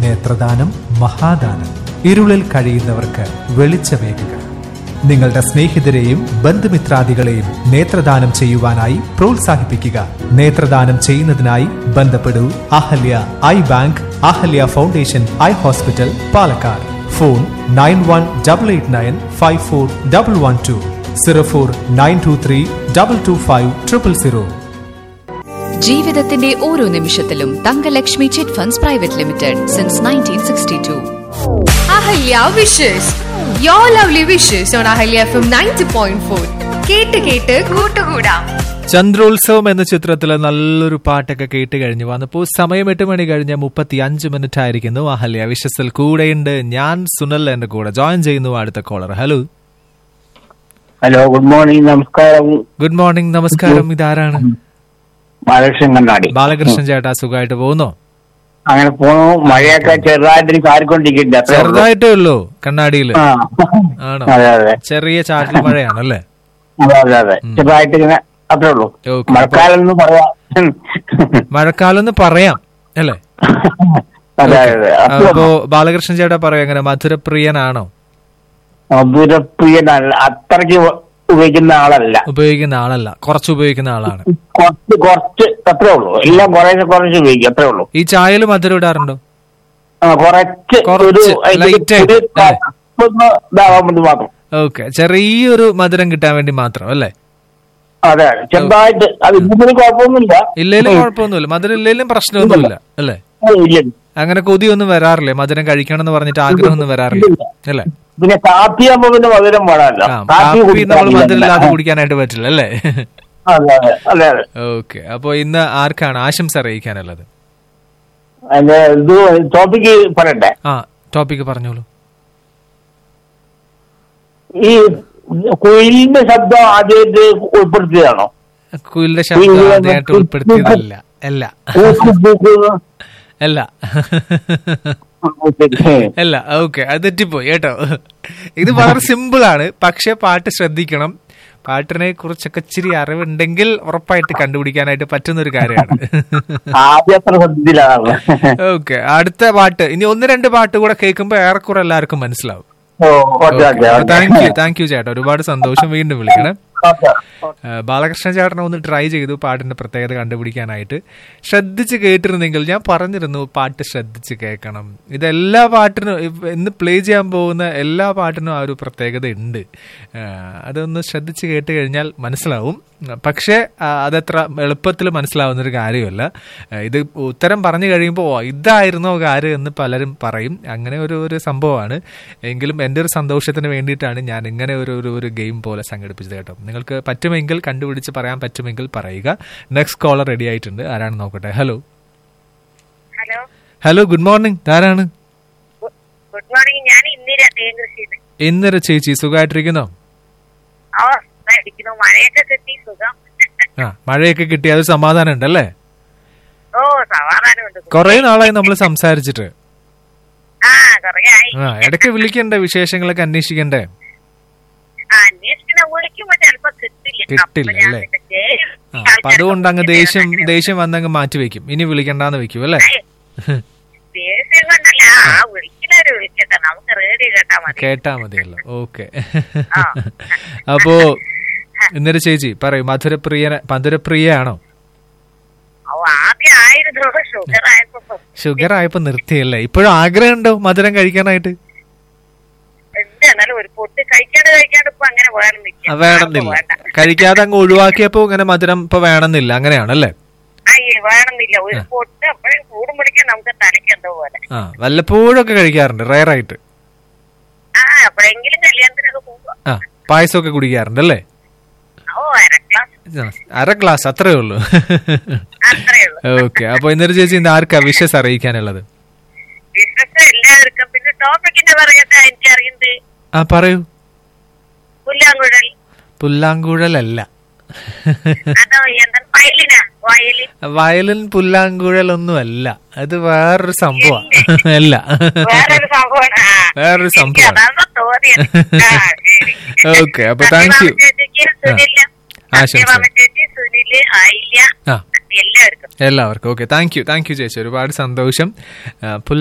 നേത്രദാനം മഹാദാനം ഇരുളിൽ കഴിയുന്നവർക്ക് വെളിച്ചമേകുക നിങ്ങളുടെ സ്നേഹിതരെയും ബന്ധുമിത്രാദികളെയും നേത്രദാനം ചെയ്യുവാനായി പ്രോത്സാഹിപ്പിക്കുക നേത്രദാനം ചെയ്യുന്നതിനായി ബന്ധപ്പെടൂ Ahalya eye bank Ahalya foundation eye hospital Palakkad phone nine one double eight nine five four double one two zero four nine two three double two five triple zero ജീവിതത്തിന്റെ ഓരോ നിമിഷത്തിലും Thankalakshmi chit funds private limited since nineteen sixty two Ahalya wishes yo lovely wishes on Ahalya FM ninety point four ഫോർ കേട്ട് കേട്ട് കൂട്ടുകൂടാം ചന്ദ്രോത്സവം എന്ന ചിത്രത്തിലെ നല്ലൊരു പാട്ടൊക്കെ കേട്ട് കഴിഞ്ഞു വന്നപ്പോൾ സമയം എട്ട് മണി കഴിഞ്ഞ മുപ്പത്തി അഞ്ച് മിനിറ്റ് ആയിരിക്കുന്നു അഹല്യ വിശ്വസിൽ കൂടെയുണ്ട് ഞാൻ സുനൽ എന്റെ കൂടെ ജോയിൻ ചെയ്യുന്നു അടുത്ത caller hello hello good morning നമസ്കാരം ഗുഡ് മോർണിംഗ് നമസ്കാരം ഇതാരാണ് ബാലകൃഷ്ണൻ കണ്ണാടി ബാലകൃഷ്ണൻ ചേട്ടാ സുഖമായിട്ട് പോകുന്നോ അങ്ങനെ പോണു മഴയൊക്കെ ചെറുതായിട്ട് ചാരിക്കൊണ്ടിരിക്കുന്നുണ്ട് അത്രേ ഉള്ളൂ. ചെറുതായിട്ടേ ഉള്ളൂ കണ്ണാടിയില് ആ. ആണോ അതെ അതെ ചെറിയ ചാറ്റൽ മഴയാണല്ലേ അതെ അതെ അതെ ചെറുതായിട്ട് ഇങ്ങനെ അത്രേ ഉള്ളൂ ഓക്കേ. മഴക്കാലം എന്ന് പറയാം മഴക്കാലം എന്ന് പറയാം അല്ലേ അതെ അതെ അത്രേ അപ്പോ ഉള്ളൂ. ബാലകൃഷ്ണൻ ചേട്ടാ പറയാം എങ്ങനെ മധുരപ്രിയനാണോ മധുരപ്രിയനല്ല അത്രയ്ക്ക് ഉപയോഗിക്കുന്ന ആളല്ല ഉപയോഗിക്കുന്ന ആളല്ല കുറച്ച് ഉപയോഗിക്കുന്ന ആളാണ് കുറച്ച് കുറച്ച് അത്രേ ഉള്ളൂ എല്ലാം കുറേശ്ശെ കുറച്ച് ഉപയോഗിക്കും അത്രേ ഉള്ളൂ ഈ ചായയിൽ മധുരം ഇടാറുണ്ടോ ആ, കുറച്ച് കുറച്ച്, ഒരു light ആയിട്ട്, ഒരു അല്ലേ? ഒന്ന് ഇതാവാൻ വേണ്ടി മാത്രം ഓക്കെ ചെറിയൊരു മധുരം കിട്ടാൻ വേണ്ടി മാത്രം അല്ലേ അതെ അതെ ചെറുതായിട്ട് അത് ഇതിന് കുഴപ്പമൊന്നുമില്ല ഇല്ലേലും കുഴപ്പമൊന്നുമില്ല മധുരം ഇല്ലേലും പ്രശ്നമൊന്നുമില്ല അല്ലേ ഏയ് ഇല്ല അങ്ങനെ കൊതിയൊന്നും വരാറില്ലേ മധുരം കഴിക്കണം എന്ന് പറഞ്ഞിട്ട് ആഗ്രഹമൊന്നും വരാറില്ല അല്ലേ പിന്നെ കാപ്പി ആകുമ്പോ പിന്നെ മധുരം വേണമല്ലോ ആ കാപ്പി കുടിക്കാൻ നമ്മൾ മധുരം ഇല്ലാതെ ഇല്ല. കുടിക്കാനായിട്ട് പറ്റില്ല അല്ലേ അതെ അതെ അതെ അതെ ഓക്കെ അപ്പൊ ഇന്ന് ആർക്കാണ് ആശംസ അറിയിക്കാനുള്ളത് അതിന്റെ ഇത് ടോപ്പിക്ക് പറയട്ടെ ആ ടോപ്പിക്ക് പറഞ്ഞോളൂ ഈ കുയിലിന്റെ ശബ്ദം ആദ്യമായിട്ട് ഉൾപ്പെടുത്തിയതാണോ കുയിലിന്റെ ശബ്ദം ആദ്യമായിട്ട് ഉൾപ്പെടുത്തിയതല്ല അല്ല അല്ല അല്ല ഓക്കെ അത് തെറ്റിപ്പോയി കേട്ടോ ഇത് വളരെ സിമ്പിൾ ആണ് പക്ഷെ പാട്ട് ശ്രദ്ധിക്കണം പാട്ടിനെ കുറിച്ചൊക്കെ ഇച്ചിരി അറിവുണ്ടെങ്കിൽ ഉറപ്പായിട്ട് കണ്ടുപിടിക്കാനായിട്ട് പറ്റുന്ന ഒരു കാര്യമാണ് ആദ്യം അത്ര ശ്രദ്ധിച്ചില്ലാണ് ഓക്കെ അടുത്ത പാട്ട് ഇനി ഒന്ന് രണ്ട് പാട്ട് കൂടെ കേൾക്കുമ്പോൾ ഏറെക്കുറെ എല്ലാവർക്കും മനസ്സിലാവും ഓ okay okay thank you thank you ചേട്ടാ ഒരുപാട് സന്തോഷം വീണ്ടും വിളിക്കണേ ആ, ബാലകൃഷ്ണൻ ചേട്ടനെ ഒന്ന് ട്രൈ ചെയ്തു പാട്ടിന്റെ പ്രത്യേകത കണ്ടുപിടിക്കാനായിട്ട് ശ്രദ്ധിച്ച് കേട്ടിരുന്നെങ്കിൽ ഞാൻ പറഞ്ഞിരുന്നു പാട്ട് ശ്രദ്ധിച്ച് കേൾക്കണം ഇതെല്ലാ പാട്ടിനും ഇപ്പ- ഇന്ന് പ്ലേ ചെയ്യാൻ പോകുന്ന എല്ലാ പാട്ടിനും ആ ഒരു പ്രത്യേകത ഉണ്ട് ആ, അതൊന്ന് ശ്രദ്ധിച്ച് കേട്ട് കഴിഞ്ഞാൽ മനസ്സിലാവും പക്ഷേ ആ, അതത്ര എളുപ്പത്തിൽ മനസ്സിലാവുന്ന ഒരു കാര്യമല്ല ആ, ഇത് ഉത്തരം പറഞ്ഞു കഴിയുമ്പോൾ "ഓ, ഇതായിരുന്നോ കാര്യം എന്ന് പലരും പറയും അങ്ങനെ ഒരു ഒരു സംഭവമാണ് എങ്കിലും എൻ്റെ ഒരു സന്തോഷത്തിന് വേണ്ടിയിട്ടാണ് ഞാൻ ഇങ്ങനെ ഒരു ഒരു ഒരു ഗെയിം പോലെ സംഘടിപ്പിച്ചത് കേട്ടോ നിങ്ങൾക്ക് പറ്റുമെങ്കിൽ കണ്ടുപിടിച്ച് പറയാൻ പറ്റുമെങ്കിൽ പറയുക നെക്സ്റ്റ് കോളർ റെഡി ആയിട്ടുണ്ട് ആരാണ് നോക്കട്ടെ hello hello hello good morning ആരാണ് ഗുഡ് മോർണിംഗ് ഞാൻ ഇന്ദിര തേങ്കൃഷിന്ന് ഇന്നൊരു ചേച്ചി സുഖമായിട്ടിരിക്കുന്നോ ആ ഇരിക്കുന്നു മഴയൊക്കെ കിട്ടി സുഖം ആ മഴയൊക്കെ കിട്ടി അത് സമാധാനം ഉണ്ടല്ലേ ഓ സമാധാനമുണ്ട് കുറെ നാളായി നമ്മൾ സംസാരിച്ചിട്ട് ആ കൊറേ ആയി ആ ഇടയ്ക്ക് വിളിക്കണ്ടേ വിശേഷങ്ങളൊക്കെ അന്വേഷിക്കണ്ടേ ആ അന്വേഷിക്കുന്ന വിളിക്കുമ്പോ ചിലപ്പോ കിട്ടില്ല കിട്ടില്ല, അപ്പൊ ഞാൻ അല്ലേ? പിന്നെ ശരി. ആ അപ്പൊ അതുകൊണ്ട് അങ്ങ് ദേഷ്യം ദേഷ്യം വന്നങ്ങ് മാറ്റി വെക്കും ഇനി വിളിക്കണ്ടെന്ന് വെക്കും അല്ലേ ദേഷ്യം കൊണ്ടല്ല ആ വിളിക്കുന്നവര് വിളിക്കട്ടെ നമുക്ക് റേഡിയോ കേട്ടാ മതി കേട്ടാ മതിയല്ലോ ഓക്കെ ആ. അപ്പോ ഇന്നൊരു ചേച്ചി പറയൂ മധുരപ്രിയ മധുരപ്രിയയാണോ ഓ ആദ്യം ആയിരുന്നു ഷുഗർ ആയപ്പോ ഷുഗർ ആയപ്പോ നിർത്തിയല്ലേ ഇപ്പോഴും ആഗ്രഹം ഉണ്ടോ മധുരം കഴിക്കാനായിട്ട് എന്ത് എന്നാലും ഒരു പൊട്ട് കഴിക്കാണ്ട് കഴിക്കാണ്ട് ഇപ്പൊ അങ്ങനെ വേണമെന്നില്ല ആ, വേണമെന്നില്ല വേണ്ട. കഴിക്കാതെ അങ്ങ് ഒഴിവാക്കിയപ്പോ ഇങ്ങനെ മധുരം ഇപ്പൊ വേണമെന്നില്ല അങ്ങനെയാണല്ലേ അയ്യേ വേണമെന്നില്ല ഒരു പൊട്ട് എപ്പോഴും കൂടും പിടിക്കാൻ നമുക്ക് തലയ്ക്ക് എന്തോ പോലെ ആ വല്ലപ്പോഴും ഒക്കെ കഴിക്കാറുണ്ട് റയർ ആയിട്ട് ആ എപ്പോഴെങ്കിലും കല്യാണത്തിനൊക്കെ പോകുമ്പോ ആ പായസമൊക്കെ കുടിക്കാറുണ്ട് അല്ലേ ഓ അര ക്ലാസ് ആ, അര ഗ്ലാസ് അത്രേ ഉള്ളൂ അത്രേ ഉള്ളൂ ഓക്കെ അപ്പൊ ഇന്നൊരു ചേച്ചി ഇന്ന് ആർക്കാ വിഷസ് അറിയിക്കാനുള്ളത് ബിസിനസ് എല്ലാവർക്കും പിന്നെ ടോപ്പിക്കിന്റെ പറയട്ടെ എനിക്ക് അറിയുന്നത് ആ പറയൂ പുല്ലാങ്കുഴൽ പുല്ലാങ്കുഴലല്ല അതോ എന്താ വയലിനാ വയലിൻ വയലിൻ പുല്ലാങ്കുഴലൊന്നുമല്ല അത് വേറൊരു സംഭവം അല്ല വേറൊരു സംഭവമാണ് ആ. വേറൊരു എനിക്ക് സംഭവമാണ് അതാണ് തോന്നിയത് ആ, ശരി. ഓക്കെ അപ്പൊ താങ്ക് യു സത്യഭാമ ചേച്ചിക്ക് സുനില് ആശംസ. സത്യഭാമ ചേച്ചി സുനില് ആയില്യ ആ എല്ലാവർക്കും എല്ലാവർക്കും okay thank you thank you ചേച്ചി ഒരുപാട് സന്തോഷം ആ,